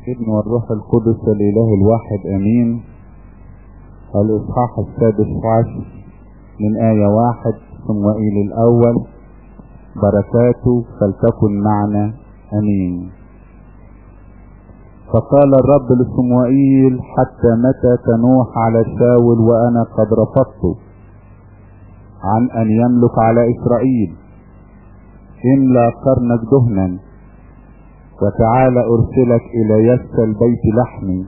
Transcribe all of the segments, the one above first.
الابن والروح القدس الإله الواحد أمين الإصحاح السادس عشر من آية واحد صموئيل الأول بركاته فلتكن معنا أمين فقال الرب لصموئيل حتى متى تنوح على شاول وأنا قد رفضته عن أن يملك على إسرائيل املى قرنك دهنا وتعال أرسلك إلى يس البيت لحمي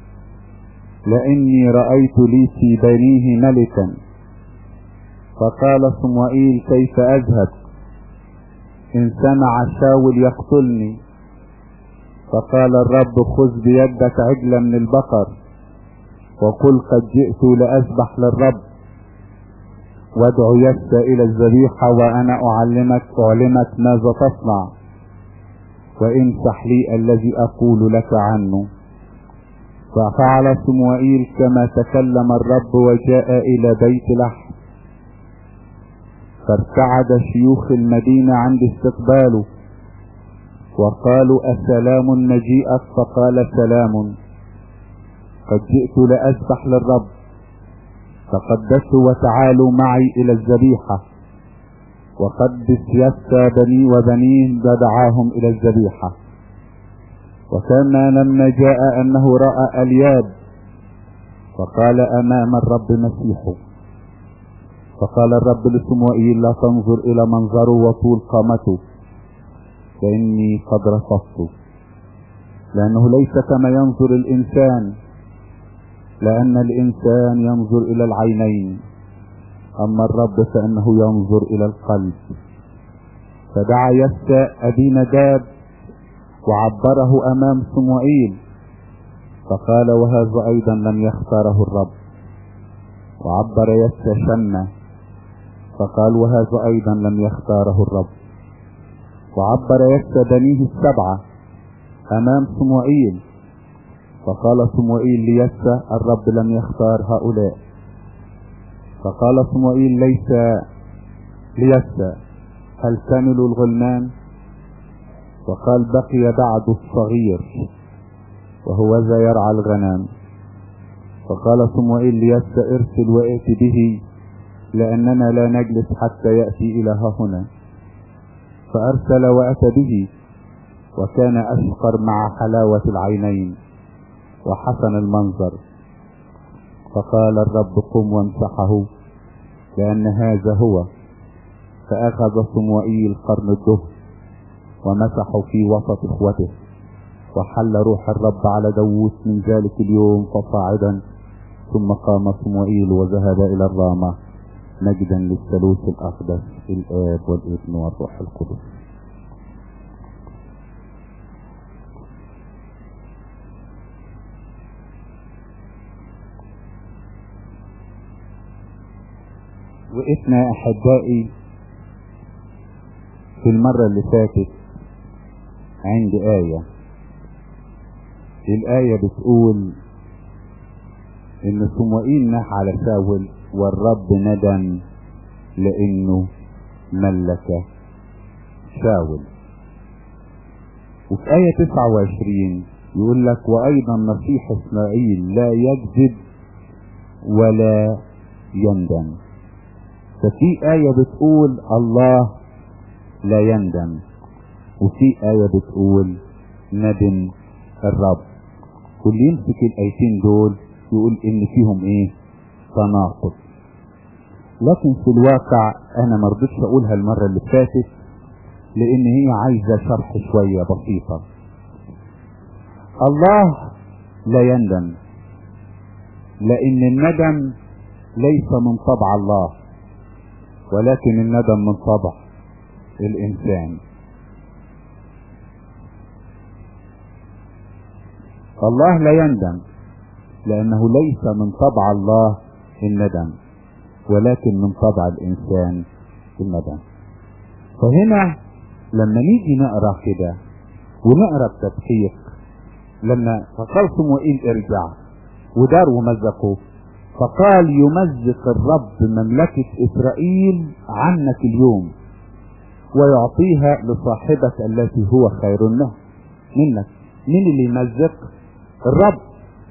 لإني رأيت لي في بنيه ملكا فقال صموئيل كيف أذهب إن سمع شاول يقتلني فقال الرب خذ بيدك عجلا من البقر وقل قد جئت لأسبح للرب وادعو يس إلى الذبيحة وأنا أعلمك أعلمك ماذا تصنع وامسح لي الذي أقول لك عنه ففعل صموئيل كما تكلم الرب وجاء إلى بيت لحم فارتعد شيوخ المدينة عند استقباله وقالوا أسلام مجيئك فقال سلام قد جئت لأسبح للرب تقدسوا وتعالوا معي إلى الذبيحة وقدس يسى بني وبنيه ودعاهم إلى الذبيحة وكان لما جاء أنه رأى الياب فقال أمام الرب مسيحه فقال الرب لصموئيل لا تنظر إلى منظره وطول قامته فإني قد رفضته لأنه ليس كما ينظر الإنسان لأن الإنسان ينظر إلى العينين أما الرب فإنه ينظر إلى القلب فدعا يسى أبي نداب وعبره أمام صموئيل فقال وهذا أيضا لم يختاره الرب وعبر يسى شنة فقال وهذا أيضا لم يختاره الرب وعبر يسى بنيه السبعة أمام صموئيل فقال صموئيل ليسى الرب لم يختار هؤلاء فقال صموئيل ليس ليسى هل كملوا الغلمان وقال بقي بعد الصغير وهو ذا يرعى الغنم فقال صموئيل ليسى ارسل وائت به لأننا لا نجلس حتى يأتي إلى ها هنا فأرسل وأتى به وكان أشقر مع حلاوة العينين وحسن المنظر فقال الرب قم وامسحه لأن هذا هو فأخذ صموئيل قرن الدهر ومسحه في وسط إخوته وحل روح الرب على داوود من ذلك اليوم فصاعدا ثم قام صموئيل وذهب إلى الرامة مجدا للثالوث الأقدس الآب والابن والروح القدس وقفنا أحبائي في المرة اللي فاتت عند آية الآية بتقول إن صموئيل نح على شاول والرب ندم لأنه ملك شاول وفي آية 29 يقول لك وأيضا نصيح إسماعيل لا يكذب ولا يندم ففي آية بتقول الله لا يندم وفي آية بتقول ندم الرب واللي يمسك الآيتين دول يقول إن فيهم إيه تناقض لكن في الواقع أنا مرضتش أقولها المرة اللي فاتت لأن هي عايزة شرح شوية بسيطة الله لا يندم لأن الندم ليس من طبع الله ولكن الندم من طبع الإنسان الله لا يندم لأنه ليس من طبع الله الندم ولكن من طبع الإنسان الندم فهنا لما نيجي نقرا كده ونقرا التدقيق لما فقال صموئيل ارجع ودار ومزقه فقال يمزق الرب مملكة إسرائيل عنك اليوم ويعطيها لصاحبك التي هو خير له منك مين اللي يمزق الرب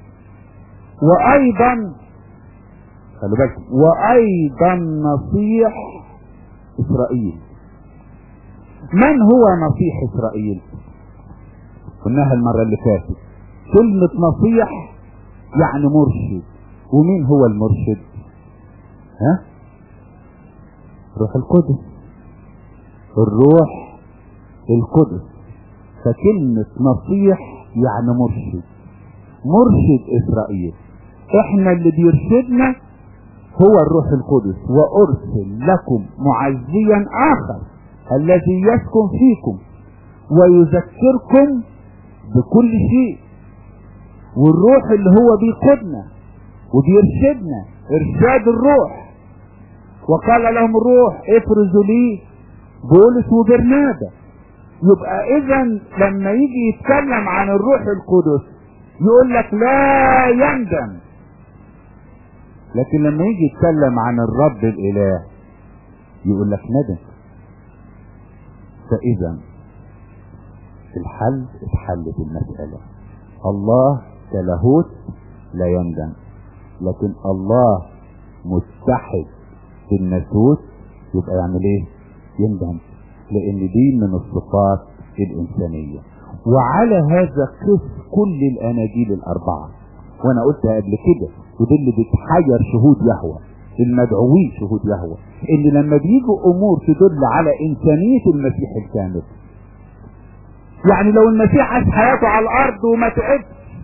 وايضا خلي بالكم وايضا نصيح اسرائيل من هو نصيح اسرائيل قلناها المرة اللي فاتت كلمة نصيح يعني مرشد ومين هو المرشد ها روح القدس الروح القدس فكلمة نصيح يعني مرشد مرشد اسرائيل احنا اللي بيرشدنا هو الروح القدس وارسل لكم معزيا اخر الذي يسكن فيكم ويذكركم بكل شيء والروح اللي هو بيقودنا وبيرشدنا ارشاد الروح وقال لهم الروح افرزوا لي بولس وبرنابا يبقى اذا لما يجي يتكلم عن الروح القدس يقول لك لا يندم لكن لما يجي يتكلم عن الرب الاله يقول لك ندم فاذا الحل اتحلت المسألة الله كلاهوت لا يندم لكن الله متحد بالناسوت يبقى يعمل ايه يندم لان دي من الصفات الانسانية وعلى هذا قس كل الاناجيل الاربعة وانا قلتها قبل كده ودي اللي بتحير شهود يهوى المدعوين شهود يهوى ان لما بيجوا امور تدل على انسانية المسيح الكامل يعني لو المسيح عاش حياته على الارض وما تعبش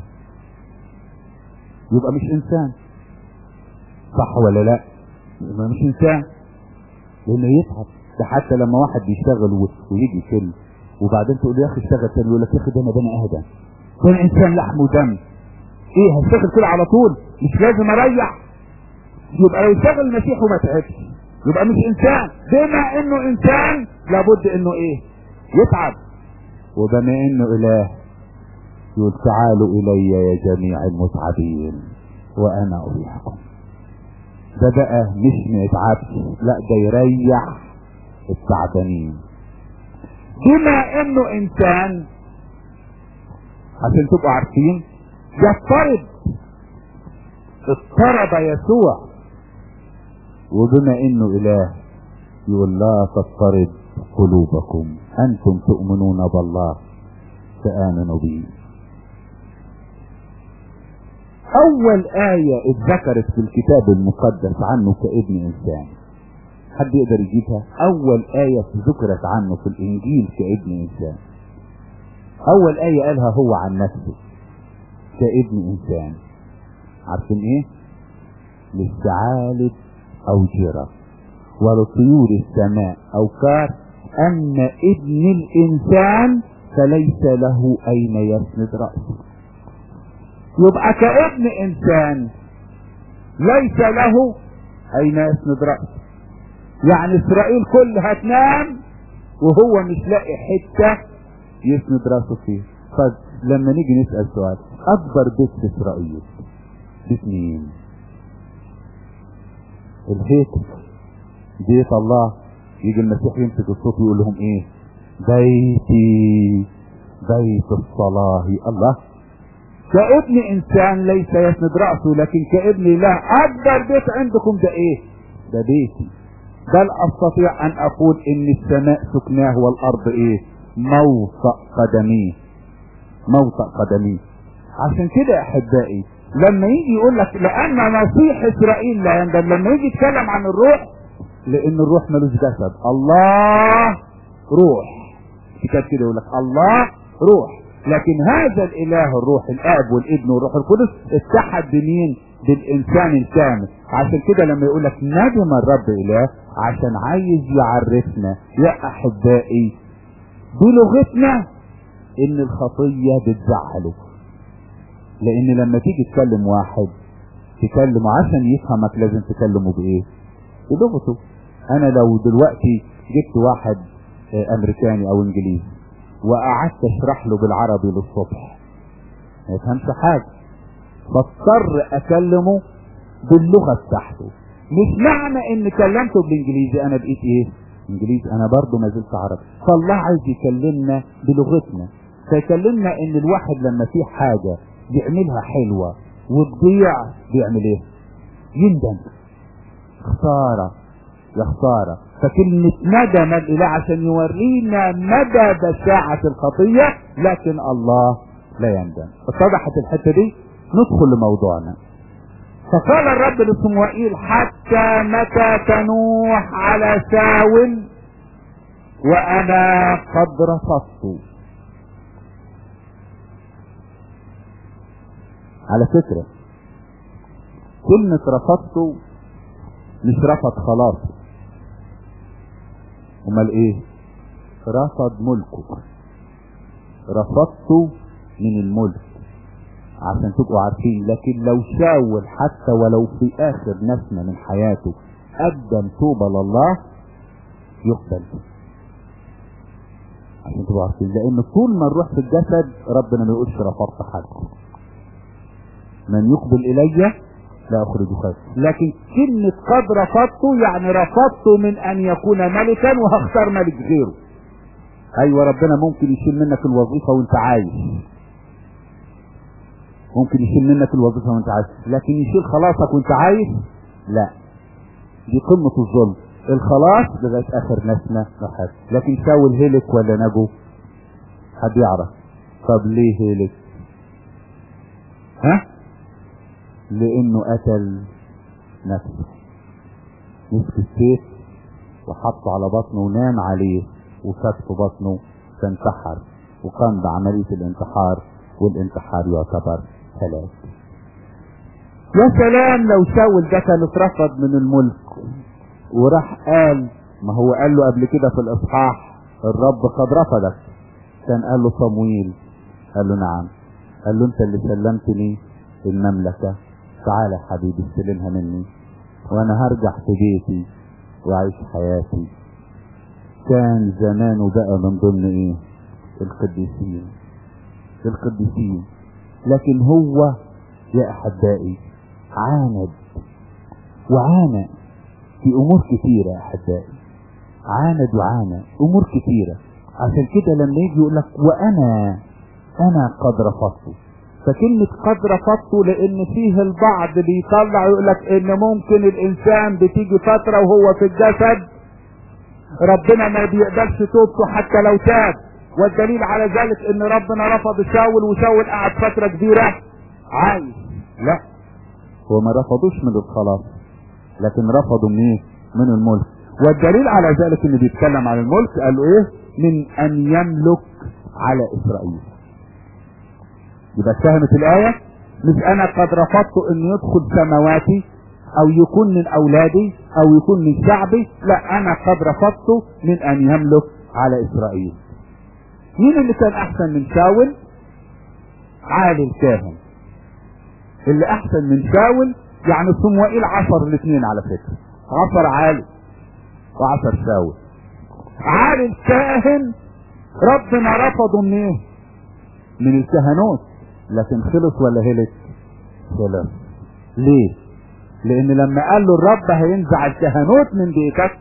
يبقى مش انسان صح ولا لا يبقى مش انسان لانه يتعب ده حتى لما واحد بيشتغل ويجي فيلم وبعدين تقول له يا اخي اشتغل تاني يقول لك يا اخي ده انا بني ادم ده انا انسان لحم ودم ايه هشتغل كده على طول مش لازم اريح يبقى لو اشتغل المسيح وما تعبش يبقى مش انسان بما انه انسان لابد انه ايه يتعب وبما انه اله يقول تعالوا الي يا جميع المتعبين وانا اريحكم ده بقى مش ما يتعبش لا ده يريح التعبانين بما انه انسان عشان تبقوا عارفين يضطرب اضطرب يسوع وبما انه اله يقول لا تضطرب قلوبكم انتم تؤمنون بالله فامنوا به اول آية اتذكرت في الكتاب المقدس عنه كابن انسان حد يقدر يجيبها اول آية ذكرت عنه في الانجيل كابن انسان اول آية قالها هو عن نفسه كابن انسان عارفين ايه للثعالب اوجرة ولطيور السماء اوكار اما ابن الانسان فليس له اين يسند رأسه يبقى كابن انسان ليس له اين يسند رأسه يعني اسرائيل كلها تنام وهو مش لاقي حتة يسند راسه فيه فلما نيجي نسأل سؤال اكبر بيت في اسرائيل بيت مين الهيكل بيت الله يجي المسيح يمسك الصوت يقول لهم ايه بيتي بيت الصلاة الله كابن انسان ليس يسند رأسه لكن كابن الله اكبر بيت عندكم ده ايه ده بيتي بل استطيع ان اقول ان السماء سكناه والارض ايه موطأ قدميه موطأ قدميه عشان كده يا احبائي لما يجي يقول لك لان نصيح اسرائيل لا يندم لما يجي يتكلم عن الروح لان الروح ملوش جسد الله روح كتاب كده يقول لك الله روح لكن هذا الاله الروح الاب والابن والروح القدس اتحد بمين بالانسان الكامل عشان كده لما يقول لك ندم الرب اله عشان عايز يعرفنا يا احبائي بلغتنا ان الخطيه بتزعله لان لما تيجي تكلم واحد تكلمه عشان يفهمك لازم تكلمه بايه بلغته انا لو دلوقتي جبت واحد امريكاني او انجليزي وقعدت اشرح له بالعربي للصبح ما يفهمش حاجه فاضطر اكلمه باللغه بتاعته مش معنى ان كلمته بالانجليزي انا بقيت ايه انجليزي انا برضه ما زلت عربي فالله عايز يكلمنا بلغتنا فيكلمنا ان الواحد لما في حاجة بيعملها حلوة وتضيع بيعمل ايه يندم خسارة يا خسارة فكلمة ندم الاله عشان يورينا مدى بشاعة الخطية لكن الله لا يندم اتضحت الحتة دي ندخل لموضوعنا فقال الرب لصموئيل حتى متى تنوح على ساول وانا قد رفضت على فكرة كلمة رفضته مش رفض خلاص امال ايه رفض ملكه رفضته من الملك عشان تبقوا عارفين لكن لو شاول حتى ولو في اخر نسمة من حياته قدم توبة لله يقبل عشان تبقوا عارفين لان طول ما نروح في الجسد ربنا ما يقولش رفضت حد من يقبل الي لا اخرج خير لكن كلمة قد رفضته يعني رفضته من ان يكون ملكا وهختار ملك غيره ايوه ربنا ممكن يشيل منك الوظيفة وانت عايش ممكن يشيل منك الوظيفة وانت عايش لكن يشيل خلاصك وانت عايش لا دي قمة الظلم الخلاص لغاية اخر نسمة راحت لكن شاول هلك ولا نجو حد يعرف طب ليه هلك ها لانه قتل نفسه مسك السيف وحطه على بطنه ونام عليه وفات في بطنه فانتحر وقام بعملية الانتحار والانتحار يعتبر هلاك يا سلام لو شاول ده كان اترفض من الملك وراح قال ما هو قال له قبل كده في الاصحاح الرب قد رفضك كان قال له صمويل قال له نعم قال له انت اللي سلمتني المملكة تعالى يا حبيبي استلمها مني وانا هرجع في بيتي واعيش حياتي كان زمانه بقى من ضمن ايه القديسين القديسين لكن هو يا احبائي عاند وعانى في امور كثيرة يا احبائي عاند وعانى امور كثيرة عشان كده لما يجي يقول لك وانا انا قد رفضته فكلمة قد رفضته لان فيه البعض بيطلع يقول لك ان ممكن الانسان بتيجي فترة وهو في الجسد ربنا ما بيقبلش توبته حتى لو تاب والدليل على ذلك ان ربنا رفض شاول وشاول قعد فترة كبيرة عايش لا هو ما رفضوش من الخلاص لكن رفضوا من ايه من الملك والدليل على ذلك ان بيتكلم عن الملك قالوا ايه من ان يملك على اسرائيل يبقى اتهمت الايه مش انا قد رفضت ان يدخل سماواتي او يكون من اولادي او يكون من شعبي لا انا قد رفضت من ان يملك على اسرائيل مين اللي كان احسن من شاول عالي الكاهن اللي احسن من شاول يعني صموئيل عصر الاثنين على فكرة عصر عالي وعصر شاول عالي الكاهن ربنا رفضه من ايه من الكهنوت لكن خلص ولا هلك خلص ليه لان لما قال له الرب هينزع الكهنوت من بيتك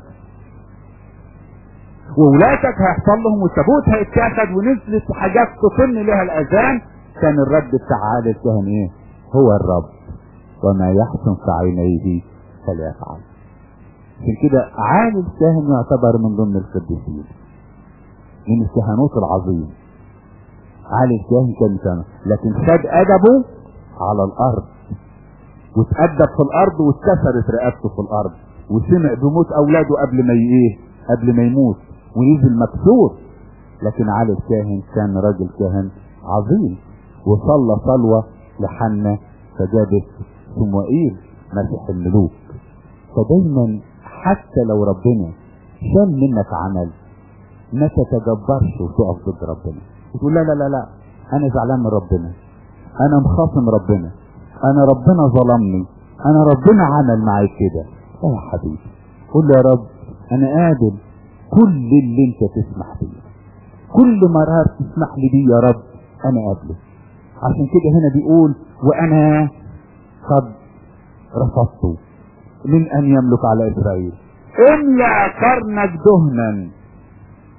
وولادك هيحصل لهم والتابوت هيتاخد ونزلت حاجات تطن لها الاذان كان الرد بتاع عالي الكهن ايه هو الرب وما يحسن في عينيه فليفعل عشان كده عالي الكاهن يعتبر من ضمن القديسين من الكهنوت العظيم عالي الكاهن كان كان لكن خد ادبه على الارض واتأدب في الارض واتكسرت رقبته في الارض وسمع بموت اولاده قبل ما ايه قبل ما يموت ونزل مكسور لكن علي الكاهن كان راجل كاهن عظيم وصلى صلوة لحنا فجابت صموئيل مسيح الملوك فدايما حتى لو ربنا شال منك عمل ما تتجبرش وتقف ضد ربنا وتقول لا لا لا لا انا زعلان من ربنا انا مخاصم ربنا انا ربنا ظلمني انا ربنا عمل معي كده لا يا حبيبي قول له يا رب انا قابل كل اللي انت تسمح بيه كل مرار تسمح لي بيه يا رب انا قابله عشان كده هنا بيقول وانا قد رفضت من ان يملك على اسرائيل املأ قرنك دهنا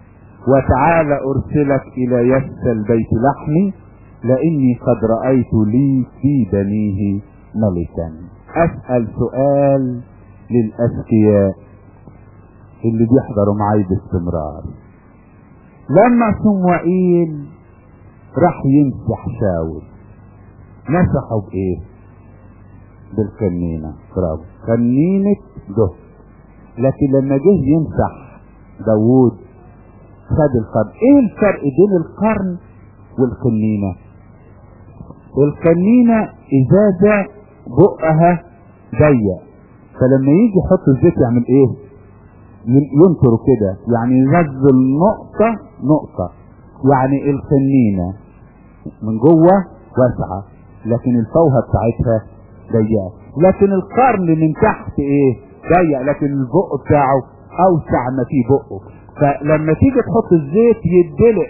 وتعال ارسلك الى يس البيت لحمي لاني قد رأيت لي في بنيه ملكا اسأل سؤال للاذكياء اللي بيحضروا معي باستمرار لما صموئيل راح يمسح شاول مسحه بايه بالقنينة برافو قنينة ده لكن لما جه يمسح داوود خد القرن ايه الفرق بين القرن والقنينة القنينة ازازة بقها ضيق فلما يجي يحط الزيت يعمل ايه ينطر كده يعني ينزل نقطة نقطة يعني القنينة من جوه واسعة لكن الفوهة بتاعتها ضيقة لكن القرن من تحت ايه ضيق لكن البق بتاعه اوسع ما فيه بقه فلما تيجي تحط الزيت يدلق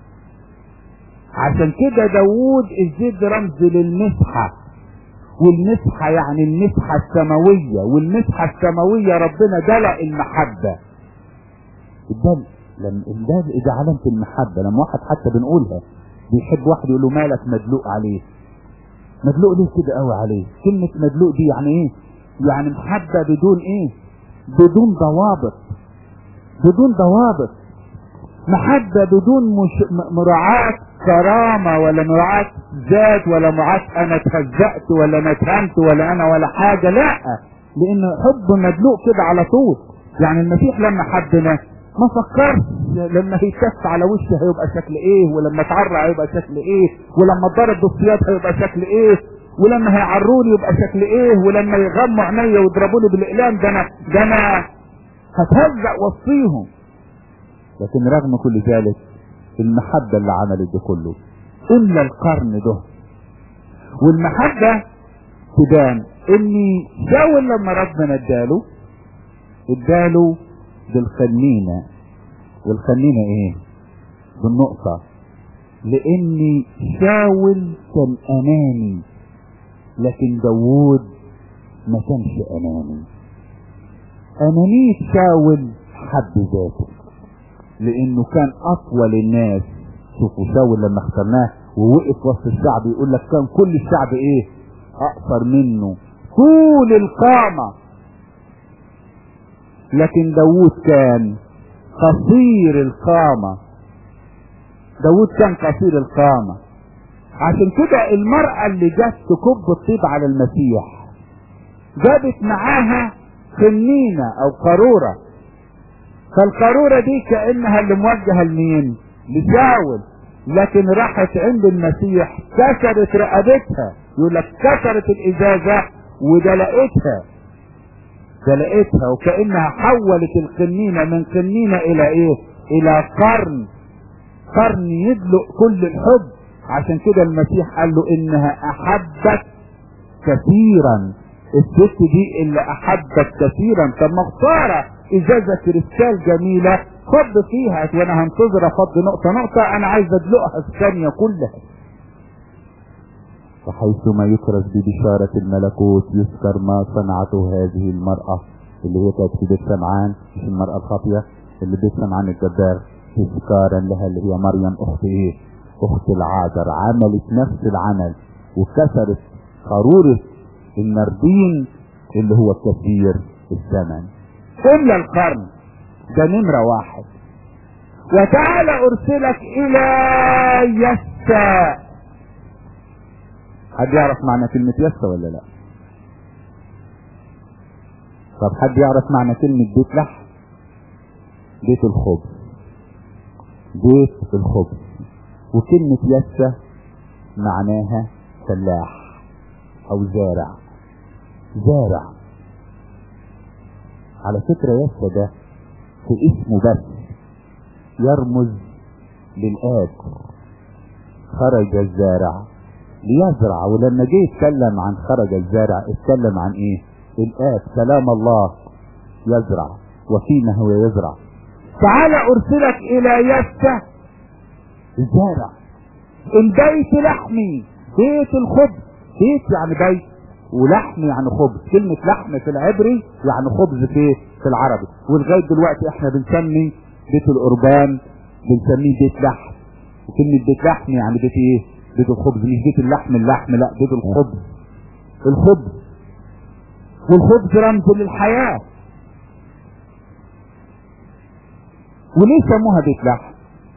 عشان كده داوود الزيت ده رمز للمسحة والمسحة يعني المسحة السماوية والمسحة السماوية ربنا دلق المحبة الدلق لما الدلق ده علامة المحبة لما واحد حتى بنقولها بيحب واحد يقول له مالك مدلوق عليه مدلوق ليه كده قوي عليه كلمة مدلوق دي يعني ايه يعني محبة بدون ايه بدون ضوابط بدون ضوابط محبة بدون مش... مراعاة كرامة ولا مراعاة ذات ولا مراعاة انا اتهزأت ولا انا اتهمت ولا انا ولا حاجة لا لان حب مدلوق كده على طول يعني المسيح لما حبنا ما فكرش لما هيتف على وشه هيبقى شكل ايه ولما اتعرى هيبقى شكل ايه ولما اتضرب بالسياط هيبقى شكل ايه ولما هيعروني يبقى شكل ايه ولما يغموا عينيا ويضربوني بالاقلام ده انا ده انا هتهزأ وسطيهم لكن رغم كل ذلك المحبة اللي عملت ده كله الا القرن ده والمحبة تبان اني شاول لما ربنا اداله اداله بالخنينة والخنينة ايه بالنقطة لاني شاول كان اناني لكن داوود ما كانش اناني انانية شاول حب ذاته لانه كان اطول الناس شوفوا شاول لما اخترناه ووقف وسط الشعب يقول لك كان كل الشعب ايه اقصر منه طول القامة لكن داوود كان قصير القامة داوود كان قصير القامة عشان كده المرأة اللي جت تكب الطيب على المسيح جابت معاها خنينة او قارورة فالقارورة دي كأنها اللي موجهة لمين لشاول لكن راحت عند المسيح كسرت رقبتها يقول لك كسرت الازازة ودلقتها دلقتها وكأنها حولت القنينة من قنينة الى ايه الى قرن قرن يدلق كل الحب عشان كده المسيح قال له انها احبت كثيرا الست دي اللي احبت كثيرا طب مختارة ازازة كريستال جميلة فض فيها وانا هنتظر افض نقطة نقطة انا عايز ادلقها الثانية كلها وحيثما يكرز ببشارة الملكوت يذكر ما صنعته هذه المرأة اللي هي كانت في بيت سمعان مش المرأة الخاطية اللي بيت سمعان الجبار تذكارا لها اللي هي مريم اخت ايه اخت العاذر عملت نفس العمل وكسرت قارورة النردين اللي هو كثير الزمن الا القرن ده نمرة واحد وتعالى ارسلك الى يسا حد يعرف معنى كلمة يسا ولا لا طب حد يعرف معنى كلمة بيت لحم بيت الخبز بيت الخبز وكلمة يسا معناها فلاح او زارع زارع على فكرة يسا ده في اسمه بس يرمز للآب خرج الزارع ليزرع ولما جه يتكلم عن خرج الزارع اتكلم عن ايه الآب كلام الله يزرع وفيما هو يزرع تعال ارسلك الى يسة الزارع البيت لحمي بيت الخبز بيت يعني بيت ولحم يعني خبز كلمة لحم في العبري يعني خبز في في العربي ولغاية دلوقتي احنا بنسمي بيت القربان بنسميه بيت لحم وكلمة بيت لحم يعني بيت ايه بيت الخبز مش بيت اللحم اللحم لا بيت الخبز الخبز والخبز رمز للحياة وليه سموها بيت لحم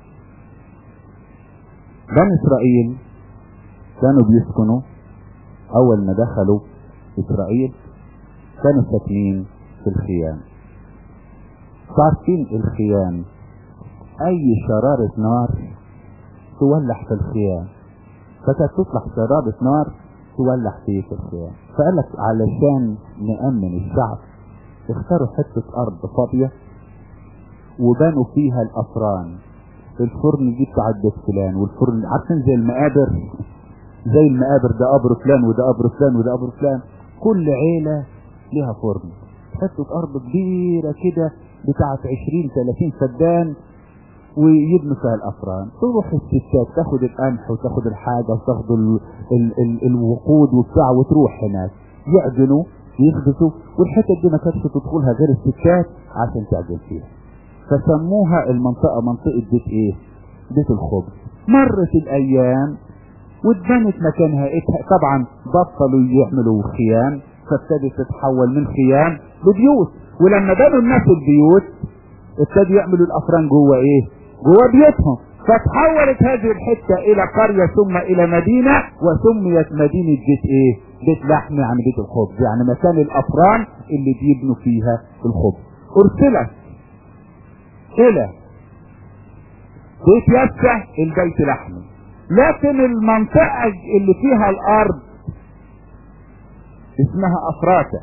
بني اسرائيل كانوا بيسكنوا اول ما دخلوا اسرائيل كانوا ساكنين في الخيام عارفين الخيام اي شرارة نار تولع في الخيام فكانت تطلع شرارة نار تولع فيه في الخيام فقال لك علشان نأمن الشعب اختاروا حتة ارض فاضية وبنوا فيها الافران الفرن دي بتاع بيت فلان والفرن عارفين زي المقابر زي المقابر ده قبر فلان وده قبر فلان وده قبر فلان كل عيلة ليها فرن حتة ارض كبيرة كده بتاعت عشرين ثلاثين فدان ويبنوا فيها الافران تروح الستات تاخد القمح وتاخد الحاجة وتاخد ال ال ال الوقود وبتاع وتروح هناك يعجنوا يخبزوا والحتة دي ما كانتش تدخلها غير الستات عشان تعجن فيها فسموها المنطقة منطقة بيت ايه بيت الخبز مرت الايام واتبنت مكانها طبعا بطلوا يعملوا خيام فابتدت تتحول من خيام لبيوت ولما بنوا الناس البيوت ابتدوا يعملوا الافران جوه ايه جوه بيوتهم فتحولت هذه الحتة الى قرية ثم الى مدينة وسميت مدينة بيت ايه بيت لحم يعني بيت الخبز يعني مكان الافران اللي بيبنوا فيها الخبز ارسلت الى بيت يسع البيت لحم لكن المنطقة اللي فيها الارض اسمها افراتة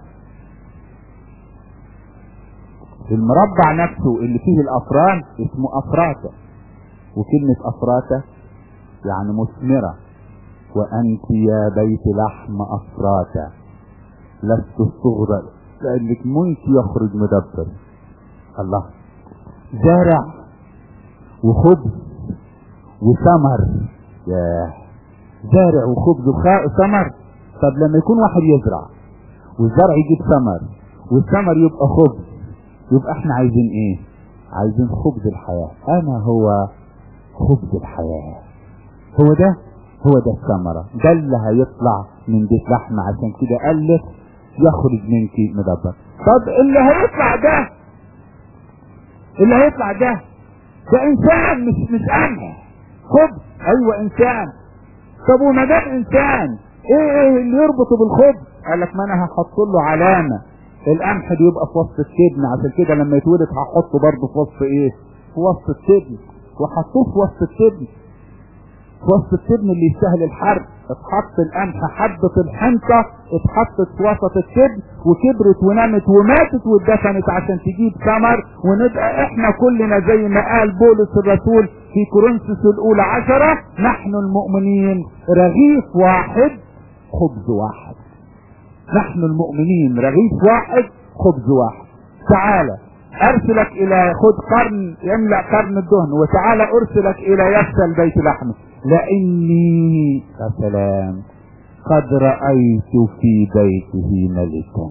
المربع نفسه اللي فيه الافران اسمه افراتة وكلمة افراتة يعني مثمرة وانت يا بيت لحم افراتة لست الصغرى لانك منك يخرج مدبر الله زارع وخبز وثمر ياه زارع وخبز وثمر طب لما يكون واحد يزرع والزرع يجيب ثمر والثمر يبقى خبز يبقى احنا عايزين ايه عايزين خبز الحياة انا هو خبز الحياة هو ده هو ده الثمرة ده اللي هيطلع من بيت لحم عشان كده قال لك يخرج منك مدبر طب اللي هيطلع ده اللي هيطلع ده ده انسان مش مش قمح خبز ايوه انسان طب وما دام انسان ايه ايه اللي يربطه بالخبز قال لك ما انا هحط له علامه القمح دي يبقى في وسط التبن عشان كده لما يتولد هحطه برضه في وسط ايه في وسط التبن وحطوه في وسط التبن في وسط التبن اللي يستاهل الحرب اتحط القمح حبة الحنطة اتحطت في وسط التبن وكبرت ونمت وماتت واتدفنت عشان تجيب ثمر ونبقى احنا كلنا زي ما قال بولس الرسول في كورنثوس الاولى عشرة نحن المؤمنين رغيف واحد خبز واحد نحن المؤمنين رغيف واحد خبز واحد تعالى ارسلك الى خد قرن يملأ قرن الدهن وتعالى ارسلك الى يفسل بيت لحمه لاني يا سلام قد رأيت في بيته ملكا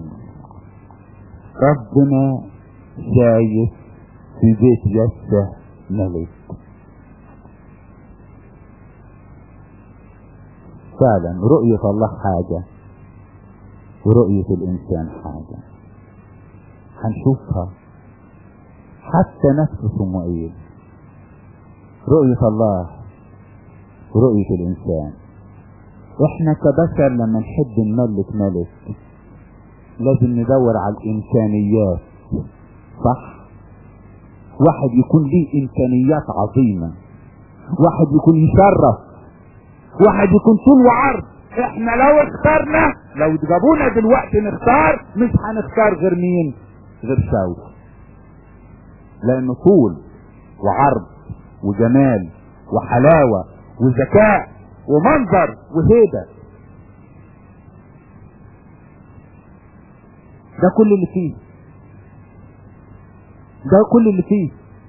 ربنا شايف في بيت يسه ملك فعلا رؤية الله حاجة ورؤية الإنسان حاجة هنشوفها حتى نفس صموئيل رؤية الله ورؤية الإنسان احنا كبشر لما نحب نملك ملك لازم ندور على الإمكانيات صح واحد يكون ليه إمكانيات عظيمة واحد يكون يشرف واحد يكون طول وعرض احنا لو اخترنا لو جابونا دلوقتي نختار مش هنختار غير مين غير شاول لانه طول وعرض وجمال وحلاوة وذكاء ومنظر وهيبة ده كل اللي فيه ده كل اللي فيه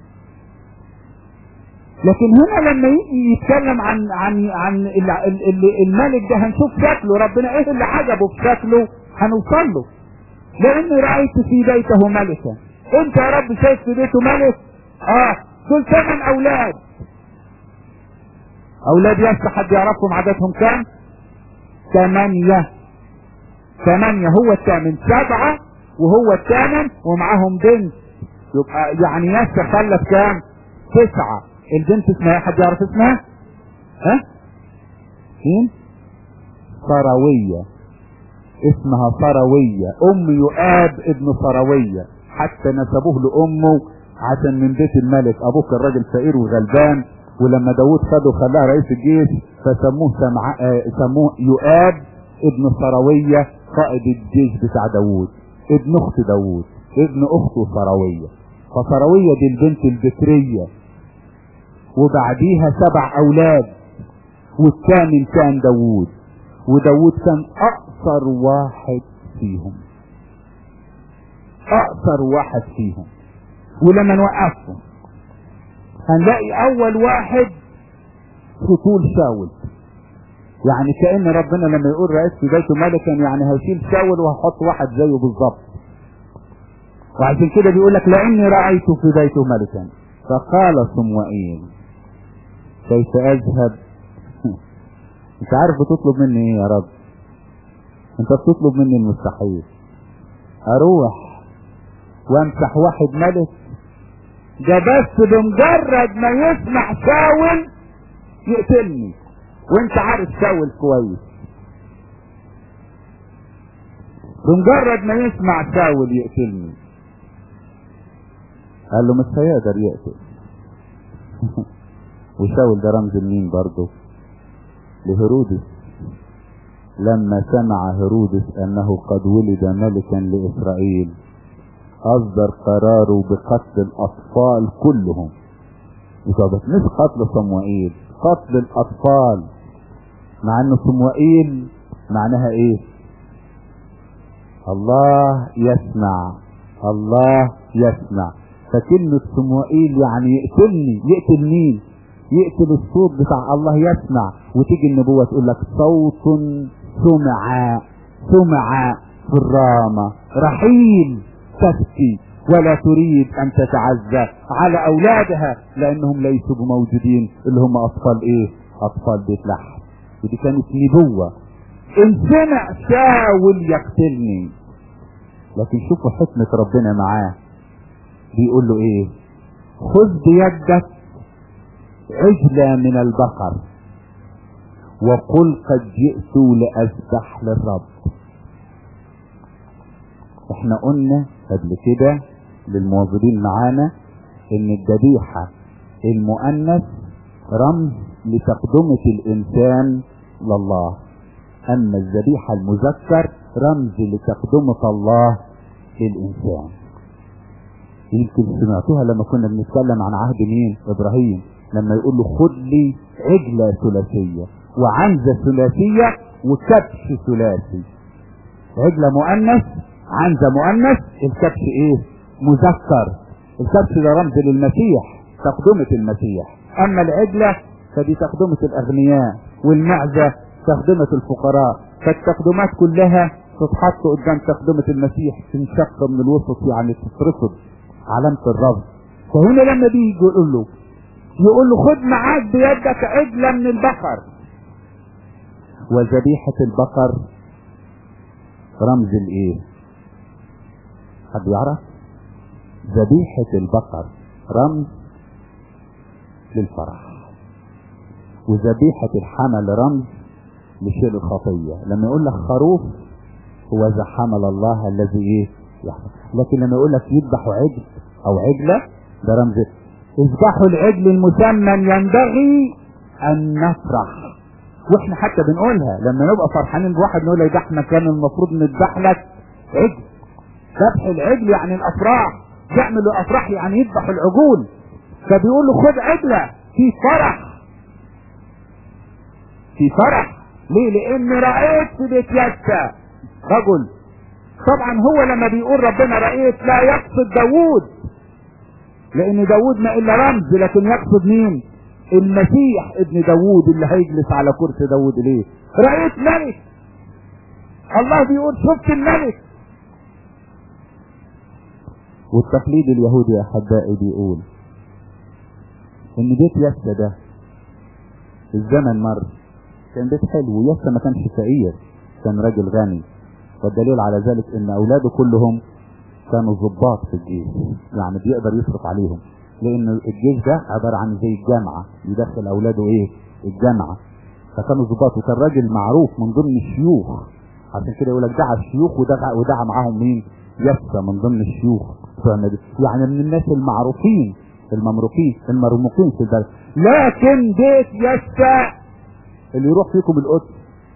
لكن هنا لما يجي يتكلم عن عن عن ال- ال- ال- الملك ده هنشوف شكله ربنا ايه اللي عجبه في شكله هنوصل له لاني رايت في بيته ملكا انت يا رب شايف في بيته ملك اه دول ثمان اولاد اولاد يسى حد يعرفهم عددهم كام ثمانية ثمانية هو الثامن سبعة وهو الثامن ومعاهم بنت يبقى يعني يسى خلف كام تسعة البنت اسمها حد يعرف اسمها ها مين صروية اسمها صروية ام يؤاب ابن صروية حتى نسبوه لامه عشان من بيت الملك ابوك الراجل فقير وغلبان ولما داود خده خلاه رئيس الجيش فسموه سمع... آه سموه يؤاب ابن صروية قائد الجيش بتاع داود ابن اخت داود ابن اخته صروية فصروية دي البنت البكرية وبعديها سبع اولاد والثامن كان داود وداود كان اقصر واحد فيهم اقصر واحد فيهم ولما نوقفهم هنلاقي اول واحد في طول شاول يعني كأن ربنا لما يقول رئيس في بيته ملكا يعني هيشيل شاول وهحط واحد زيه بالظبط وعشان كده بيقول لك لاني رأيت في بيته ملكا فقال صموئيل كيف اذهب انت عارف بتطلب مني ايه يا رب انت بتطلب مني المستحيل اروح وامسح واحد ملك ده بس بمجرد ما يسمع شاول يقتلني وانت عارف شاول كويس بمجرد ما يسمع شاول يقتلني قال له مش هيقدر يقتل وشاول ده رمز لمين برضه لهرودس لما سمع هرودس انه قد ولد ملكا لاسرائيل اصدر قراره بقتل الاطفال كلهم بس مش قتل صموئيل قتل الاطفال مع ان صموئيل معناها ايه الله يسمع الله يسمع فكلمة صموئيل يعني يقتلني يقتل مين يقتل الصوت بتاع الله يسمع وتيجي النبوة تقول لك صوت سمع سمع في الرامة رحيل تبكي ولا تريد ان تتعزى على اولادها لانهم ليسوا بموجودين اللي هم اطفال ايه اطفال بيت لحم ودي كانت نبوة ان سمع شاول يقتلني لكن شوفوا حكمة ربنا معاه بيقول له ايه خذ بيدك عجلة من البقر وقل قد جئت لأذبح للرب احنا قلنا قبل كده للموظفين معانا ان الذبيحة المؤنث رمز لتقدمة الانسان لله اما الذبيحة المذكر رمز لتقدمة الله للانسان يمكن سمعتوها لما كنا بنتكلم عن عهد مين ابراهيم لما يقول له خد لي عجلة ثلاثية وعنزة ثلاثية وكبش ثلاثي عجلة مؤنث عنزة مؤنث الكبش ايه مذكر الكبش ده رمز للمسيح تقدمة المسيح اما العجلة فدي تقدمة الاغنياء والمعزة تقدمة الفقراء فالتقدمات كلها تتحط قدام تقدمة المسيح تنشق من الوسط يعني تترفض علامة الرفض فهنا لما بيجي يقول له يقول له خد معاك بيدك عجلة من البقر وذبيحة البقر رمز الايه حد يعرف ذبيحة البقر رمز للفرح وذبيحة الحمل رمز لشيل الخطية لما يقول لك خروف هو ذا حمل الله الذي ايه يحفظ لكن لما يقول لك يذبحوا عجل او عجلة ده رمز اذبحوا العجل المسمن ينبغي ان نفرح واحنا حتى بنقولها لما نبقى فرحانين بواحد نقول له ده احنا كان المفروض نذبح لك عجل ذبح العجل يعني الافراح يعملوا افراح يعني يذبحوا العجول فبيقول له خد عجلة في فرح في فرح ليه لان رأيت في بيت يسى رجل طبعا هو لما بيقول ربنا رأيت لا يقصد داوود لان داوود ما الا رمز لكن يقصد مين المسيح ابن داوود اللي هيجلس على كرسي داوود ليه رأيت ملك الله بيقول شفت الملك والتقليد اليهودي يا احبائي بيقول ان بيت يسا ده الزمن مر كان بيت حلو ويسا ما كانش فقير كان راجل غني والدليل على ذلك ان اولاده كلهم كانوا ضباط في الجيش يعني بيقدر يصرف عليهم لان الجيش ده عبارة عن زي الجامعة يدخل اولاده ايه الجامعة فكانوا ضباط وكان راجل معروف من ضمن الشيوخ عشان كده يقول لك دعا الشيوخ ودعا ودعا معاهم مين يسا من ضمن الشيوخ يعني من الناس المعروفين الممروقين المرموقين في البلد لكن بيت يسا اللي يروح فيكم القدس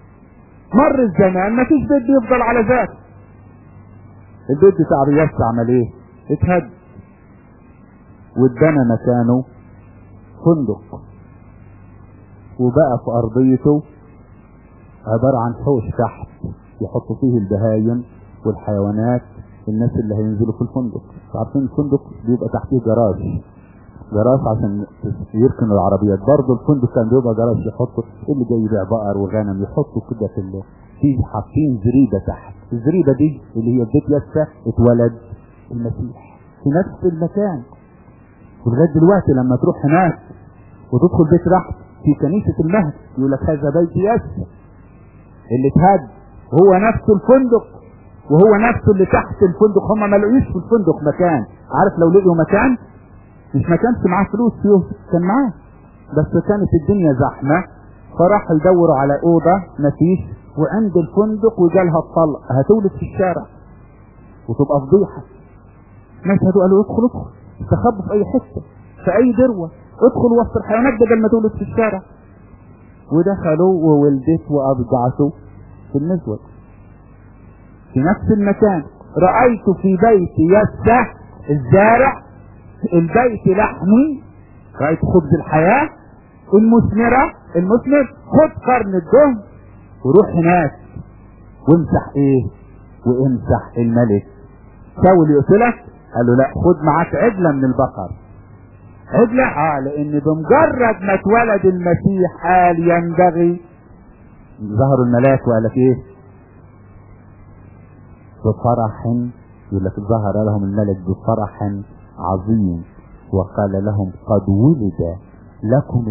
مر الزمان ما فيش بيت بيفضل على ذاته البيت بتاع يسا عمل ايه اتهد واتبنى مكانه فندق وبقى في ارضيته عبارة عن حوش تحت يحطوا فيه البهايم والحيوانات الناس اللي هينزلوا في الفندق عارفين الفندق بيبقى تحتيه جراج جراج عشان يركنوا العربيات برضه الفندق كان بيبقى جراج يحطوا اللي جاي يبيع بقر وغنم يحطوا كده في ال... في حاطين زريبه تحت الزريبه دي اللي هي بيت يسا اتولد المسيح في نفس المكان ولغايه دلوقتي لما تروح هناك وتدخل بيت رحب في كنيسه المهد يقول لك هذا بيت يسا اللي اتهد هو نفسه الفندق وهو نفسه اللي تحت الفندق هم ما لقيوش في الفندق مكان عارف لو لقيوا مكان مش ما كانش معاه فلوس فيه كان معاه بس كانت الدنيا زحمه فراحوا يدوروا على اوضه مفيش وعند الفندق وجالها الطلق هتولد في الشارع وتبقى فضيحه ناس هدوا قالوا ادخل ادخل استخبوا في اي حته في اي دروه ادخل وسط الحيوانات بدل ما تولد في الشارع ودخلوا وولدت وابضعته في النزوه في نفس المكان رأيت في بيت يسة الزارع البيت لحمي رأيت خبز الحياة المثمرة المثمر خد قرن الدهن وروح هناك وامسح ايه وامسح الملك شاول يقتلك قال له لا خد معاك عجلة من البقر عجلة اه لان بمجرد ما اتولد المسيح قال ينبغي ظهروا الملاك وقال لك ايه بفرح يقول لك ظهر لهم الملك بفرح عظيم وقال لهم قد ولد لكم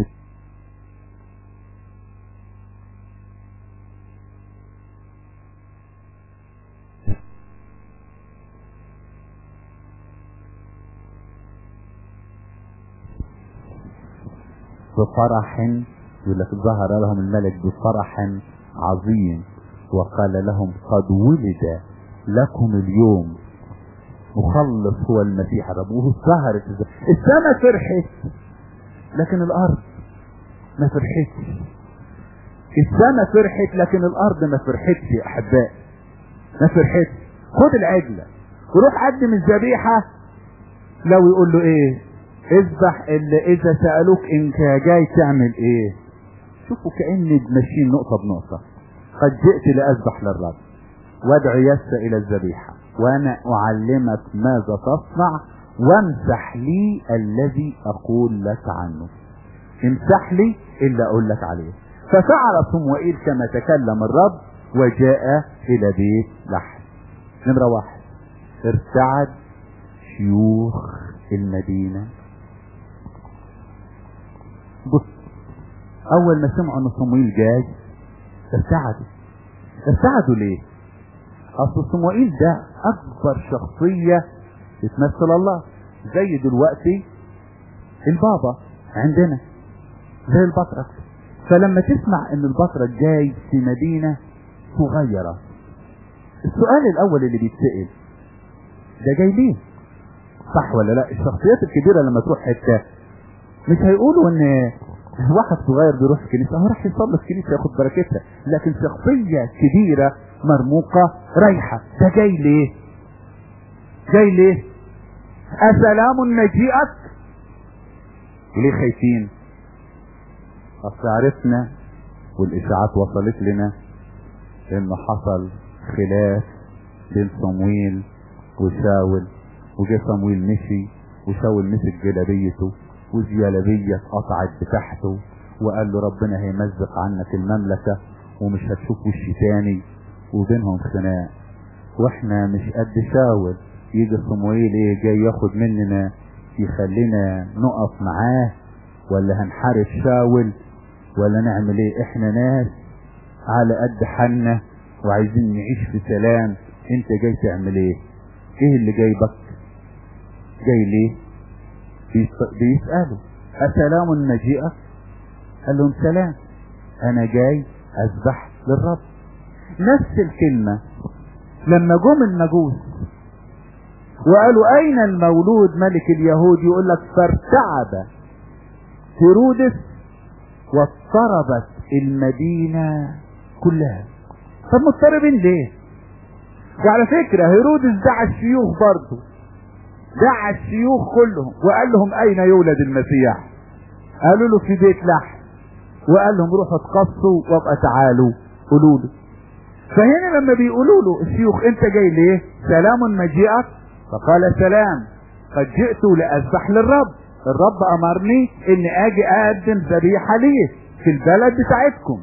بفرح يقول لك ظهر لهم الملك بفرح عظيم وقال لهم قد ولد لكم اليوم مخلص هو المسيح الرب وهو ظهرت السماء فرحت لكن الارض ما فرحتش السماء فرحت لكن الارض ما فرحتش يا احباء ما فرحتش خد العجله وروح قدم الذبيحه لو يقول له ايه اذبح اللي اذا سالوك انت جاي تعمل ايه شوفوا كاني ماشيين نقطه بنقطه قد جئت لاذبح للرب وادعو يس الى الذبيحه وانا اعلمك ماذا تصنع وامسح لي الذي اقول لك عنه امسح لي اللي اقول لك عليه ففعل صموئيل كما تكلم الرب وجاء الى بيت لحم نمرة واحد ارتعد شيوخ المدينة بص اول ما سمعوا ان صموئيل جاي ارتعدوا ارتعدوا ليه اصل صموئيل ده اكبر شخصية تمثل الله زي دلوقتي البابا عندنا زي البطرك فلما تسمع ان البطرك جاي في مدينة صغيرة السؤال الاول اللي بيتسأل ده جاي ليه صح ولا لا الشخصيات الكبيرة لما تروح حتة مش هيقولوا ان واحد صغير بيروح الكنيسة هو راح يصلي في كنيسة ياخد بركتها لكن شخصية كبيرة مرموقة رايحة ده جاي ليه جاي ليه أسلام مجيئك ليه خايفين اصل عرفنا والاشاعات وصلت لنا انه حصل خلاف بين صمويل وشاول وجه صمويل مشي وشاول مسك جلابيته والجلابية اتقطعت بتحته وقال له ربنا هيمزق عنك المملكة ومش هتشوف وشي تاني وبينهم خناق واحنا مش قد شاول يجي صمويل ايه جاي ياخد مننا يخلينا نقف معاه ولا هنحارب شاول ولا نعمل ايه احنا ناس على قد حالنا وعايزين نعيش في سلام انت جاي تعمل ايه ايه اللي جايبك جاي ليه بيس- بيسأله أسلام مجيئك قال لهم سلام انا جاي اذبح للرب نفس الكلمة لما جم المجوس وقالوا اين المولود ملك اليهود يقول لك فارتعب هيرودس واضطربت المدينة كلها طب مضطربين ليه وعلى فكرة هيرودس دعا الشيوخ برضه دعا الشيوخ كلهم وقال لهم اين يولد المسيح قالوا له في بيت لحم وقال لهم روحوا اتقصوا وابقى تعالوا قولوا له فهنا لما بيقولوا له الشيوخ انت جاي ليه سلام مجيئك فقال سلام قد جئت لأذبح للرب الرب امرني اني اجي اقدم ذبيحة ليه في البلد بتاعتكم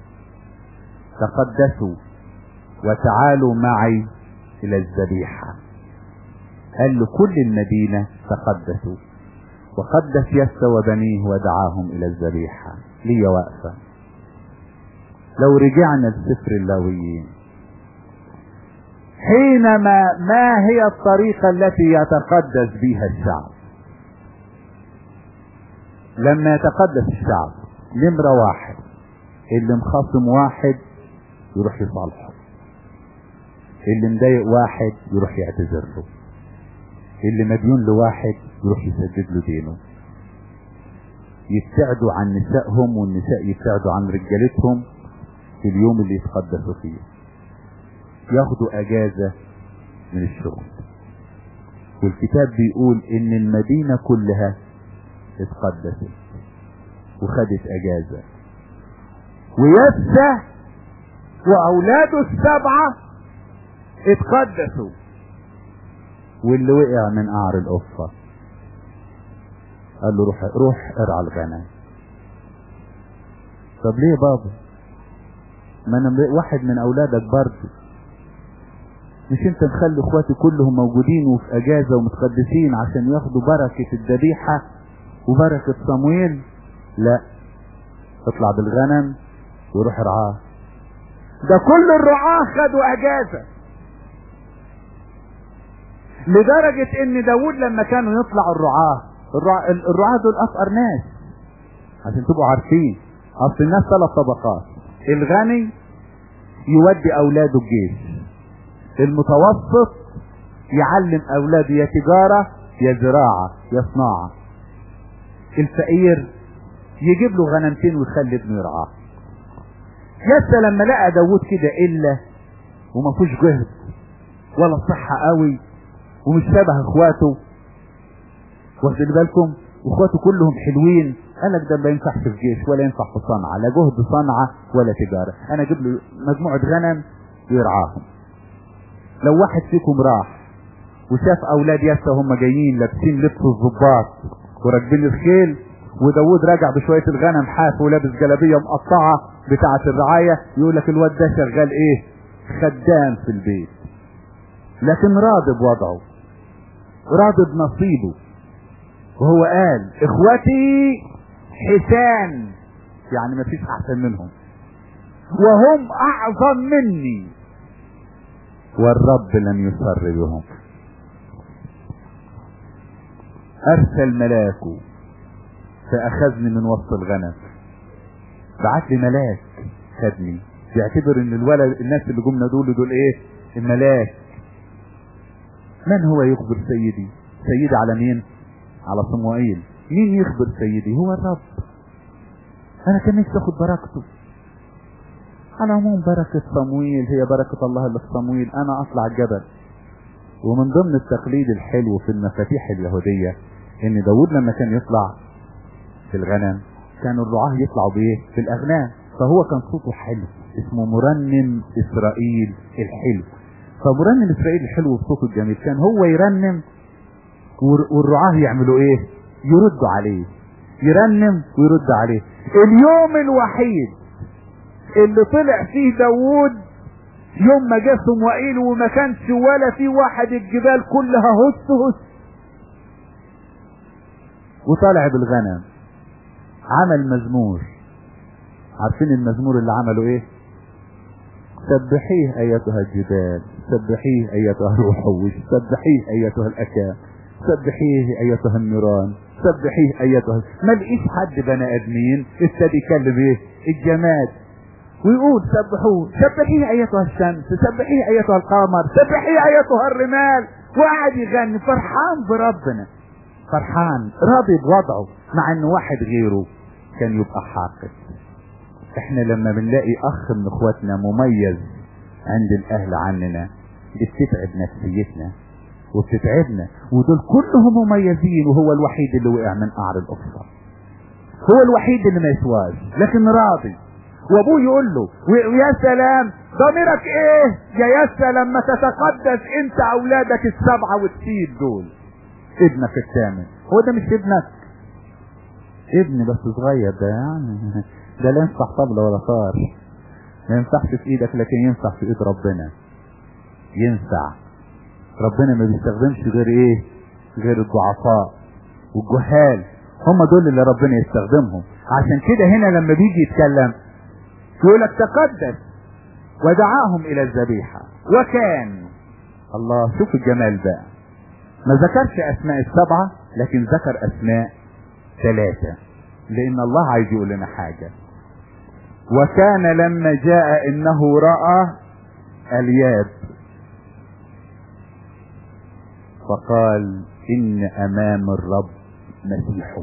تقدسوا وتعالوا معي الى الذبيحة قال له كل المدينة تقدسوا وقدس يسى وبنيه ودعاهم الى الذبيحة لي واقفة لو رجعنا لسفر اللاويين حينما ما هي الطريقة التي يتقدس بها الشعب لما يتقدس الشعب نمرة واحد اللي مخاصم واحد يروح يصالحه اللي مضايق واحد يروح يعتذر له اللي مديون لواحد يروح يسدد له دينه يبتعدوا عن نسائهم والنساء يبتعدوا عن رجالتهم في اليوم اللي يتقدسوا فيه ياخدوا اجازة من الشغل والكتاب بيقول ان المدينة كلها اتقدست وخدت اجازة ويسى واولاده السبعة اتقدسوا واللي وقع من قعر القفة قال له روح روح ارعى الغنم طب ليه بابا ما انا واحد من اولادك برضه مش انت مخلي اخواتي كلهم موجودين وفي اجازة ومتقدسين عشان ياخدوا بركة الذبيحة وبركة صمويل لا اطلع بالغنم وروح ارعاه ده كل الرعاة خدوا اجازة لدرجة ان داود لما كانوا يطلعوا الرعاة الرعاة, الرعاة دول افقر ناس عشان تبقوا عارفين اصل الناس ثلاث طبقات الغني يودي اولاده الجيش المتوسط يعلم اولاده يا تجارة يا زراعة يا صناعة الفقير يجيب له غنمتين ويخلي ابنه يرعاه يسا لما لقى داود كده الا وما فيهوش جهد ولا صحة قوي ومش شبه اخواته واخدين بالكم واخواته كلهم حلوين قال لك ده ما ينفعش في جيش ولا ينفع في صنعة لا جهد صنعة ولا تجارة انا اجيب له مجموعة غنم ويرعاهم لو واحد فيكم راح وشاف اولاد يسا هم جايين لابسين لبس الضباط وراكبين الخيل وداود راجع بشوية الغنم حاف ولابس جلابية مقطعة بتاعة الرعاية يقول لك الواد ده شغال ايه خدام في البيت لكن راضي بوضعه راضي بنصيبه وهو قال اخوتي حسان يعني ما فيش احسن منهم وهم اعظم مني والرب لم يسر بهم ارسل ملاكه فاخذني من وسط الغنم بعت لي ملاك خدني بيعتبر ان الولد الناس اللي جم دول دول ايه الملاك من هو يخبر سيدي سيدي على مين على صموئيل مين يخبر سيدي هو الرب انا كان نفسي اخد بركته على العموم بركة صمويل هي بركة الله اللي في صمويل انا اطلع الجبل ومن ضمن التقليد الحلو في المفاتيح اليهودية ان داود لما كان يطلع في الغنم كانوا الرعاة يطلعوا بايه في الاغنام فهو كان صوته حلو اسمه مرنم اسرائيل الحلو فمرنم اسرائيل الحلو بصوته الجميل كان هو يرنم والرعاة يعملوا ايه يردوا عليه يرنم ويرد عليه اليوم الوحيد اللي طلع فيه داوود يوم ما جه صموئيل وما كانش ولا في واحد الجبال كلها هس هس وطالع بالغنم عمل مزمور عارفين المزمور اللي عمله ايه سبحيه ايتها الجبال سبحيه ايتها الوحوش سبحيه ايتها الاكام سبحيه ايتها النيران سبحيه ايتها ما لقيش حد بني ادمين ابتدي يكلم ايه الجماد ويقول سبحوه سبحيه ايتها الشمس سبحيه ايتها القمر سبحيه ايتها الرمال وقعد يغني فرحان بربنا فرحان راضي بوضعه مع ان واحد غيره كان يبقى حاقد احنا لما بنلاقي اخ من اخواتنا مميز عند الاهل عننا دي بتتعب نفسيتنا وبتتعبنا ودول كلهم مميزين وهو الوحيد اللي وقع من قعر الاسره هو الوحيد اللي ما يسواش لكن راضي وابوه يقول له ويا سلام ضميرك ايه يا ياسا لما تتقدس انت اولادك السبعه وتسيب دول ابنك الثامن هو ده مش ابنك ابني بس صغير ده يعني ده لا ينفع طبلة ولا طار ما ينفعش في ايدك لكن ينفع في ايد ربنا ينفع ربنا ما بيستخدمش غير ايه غير الضعفاء والجهال هم دول اللي ربنا يستخدمهم عشان كده هنا لما بيجي يتكلم يقول لك تقدس ودعاهم الى الذبيحة وكان الله شوف الجمال بقى ما ذكرش اسماء السبعة لكن ذكر اسماء ثلاثة لان الله عايز يقول لنا حاجة وكان لما جاء انه رأى الياب فقال ان امام الرب مسيحه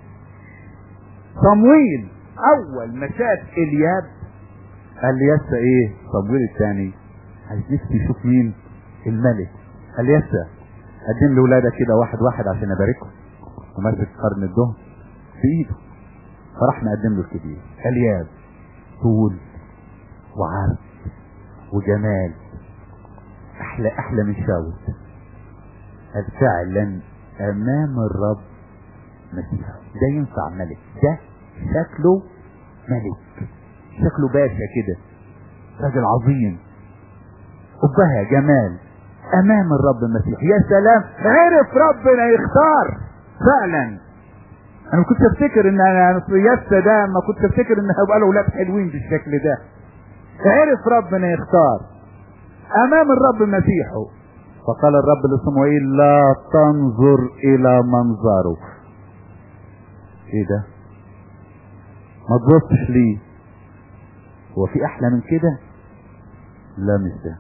صمويل اول ما شاف الياب قال لي يسا ايه صمويل الثاني عايز نفسي يشوف مين الملك قال لي يسا قدم لي ولادك كده واحد واحد عشان اباركهم وماسك قرن الدهن في ايده فراح نقدم له الكبير الياب طول وعرض وجمال احلى احلى من شاول قال فعلا امام الرب مسيح ده ينفع ملك ده شكله ملك شكله باشا كده راجل عظيم قبها جمال امام الرب المسيح يا سلام عرف ربنا يختار فعلا انا كنت افتكر ان انا ياسا ده ما كنت افتكر ان هيبقى له اولاد حلوين بالشكل ده عرف ربنا يختار امام الرب مسيحه فقال الرب لصموئيل لا تنظر الى منظره ايه ده ما تبصش ليه هو في احلى من كده لا مش ده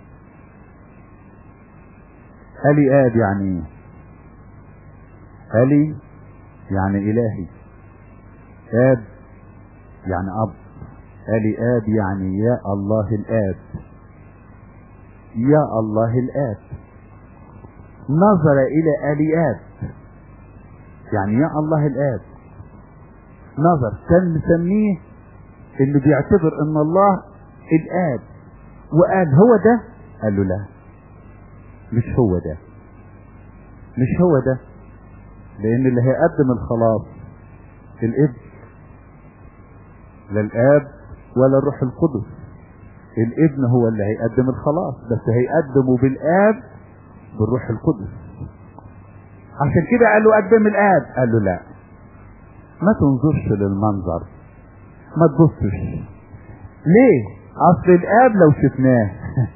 الي اب يعني ايه الي يعني الهي اب يعني اب الي اب يعني يا الله الاب يا الله الاب نظر الى الي اب يعني يا الله الاب نظر كان مسميه اللي بيعتبر ان الله الاب وقال هو ده قال له لا مش هو ده مش هو ده لان اللي هيقدم الخلاص الابن لا الاب ولا الروح القدس الابن هو اللي هيقدم الخلاص بس هيقدمه بالاب بالروح القدس عشان كده قال له قدم الاب قال له لا ما تنظرش للمنظر ما تبصش ليه اصل الاب لو شفناه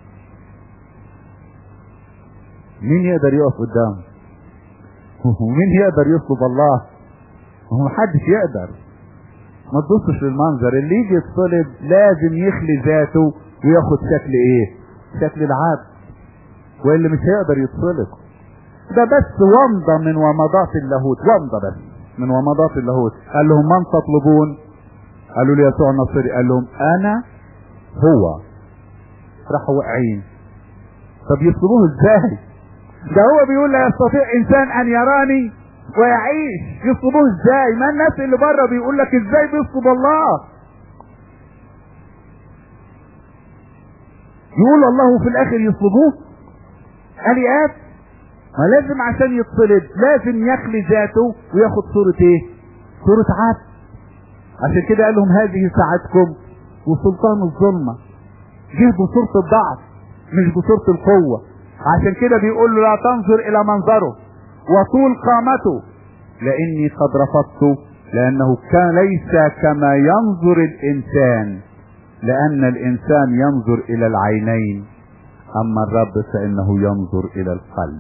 مين يقدر يقف قدامه ومين يقدر يطلب الله هو محدش يقدر ما تبصش للمنظر اللي يجي يتصلب لازم يخلي ذاته وياخد شكل ايه شكل العبد واللي مش هيقدر يتصلب ده بس ومضة من ومضات اللاهوت ومضة بس من ومضات اللاهوت قال لهم من تطلبون قالوا لي يسوع النصري قال لهم انا هو راحوا واقعين طب يطلبوه ازاي ده هو بيقول لا يستطيع انسان ان يراني ويعيش يطلبوه ازاي ما الناس اللي بره بيقول لك ازاي بيطلب الله يقول الله في الاخر يطلبوه اليات ما لازم عشان يطلب لازم يخلي ذاته وياخد صورة ايه صورة عبد عشان كده قال لهم هذه ساعتكم وسلطان الظلمة جه بصورة الضعف مش بصورة القوة عشان كده بيقول له لا تنظر الى منظره وطول قامته لاني قد رفضت لانه كان ليس كما ينظر الانسان لان الانسان ينظر الى العينين اما الرب فانه ينظر الى القلب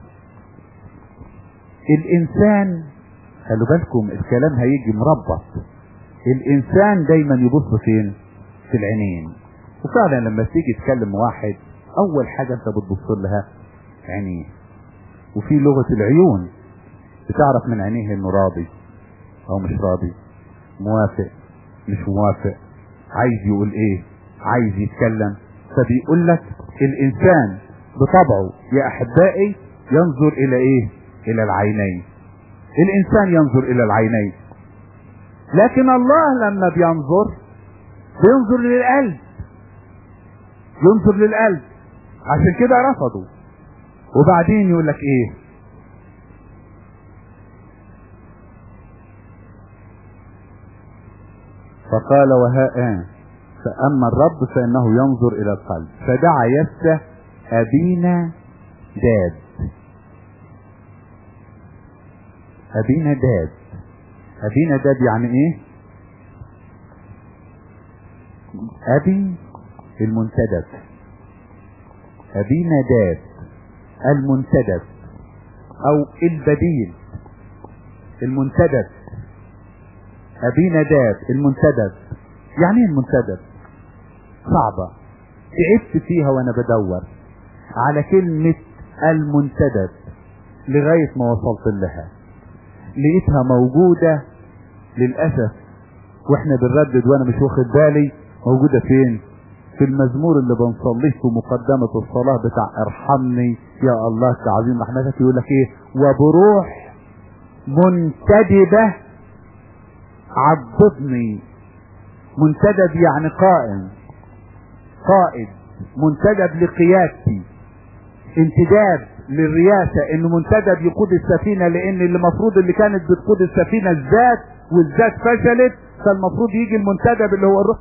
الانسان خلوا بالكم الكلام هيجي مربط الانسان دايما يبص فين في العينين وفعلا لما تيجي تكلم واحد اول حاجة انت بتبص لها عينيه وفي لغة العيون بتعرف من عينيه انه راضي او مش راضي موافق مش موافق عايز يقول ايه عايز يتكلم فبيقول لك الانسان بطبعه يا احبائي ينظر الى ايه الى العينين الانسان ينظر الى العينين لكن الله لما بينظر بينظر للقلب ينظر للقلب عشان كده رفضوا وبعدين يقول لك ايه فقال وها آن فأما الرب فإنه ينظر إلى القلب فدعا يسه أبينا داد أبينا داد أبينا داد يعني إيه؟ أبي المنتدب أبينا داد المنتدب أو البديل المنتدب أبينا داد المنتدب يعني ايه المنتدب صعبة تعبت فيها وانا بدور على كلمة المنتدب لغاية ما وصلت لها لقيتها موجودة للأسف واحنا بنردد وانا مش واخد بالي موجودة فين في المزمور اللي بنصليه في مقدمة الصلاة بتاع ارحمني يا الله كعظيم رحمتك يقول لك ايه وبروح منتدبة عضدني منتدب يعني قائم قائد منتدب لقيادتي انتداب للرياسة انه منتدب يقود السفينة لان اللي المفروض اللي كانت بتقود السفينة الذات والذات فشلت فالمفروض يجي المنتدب اللي هو الروح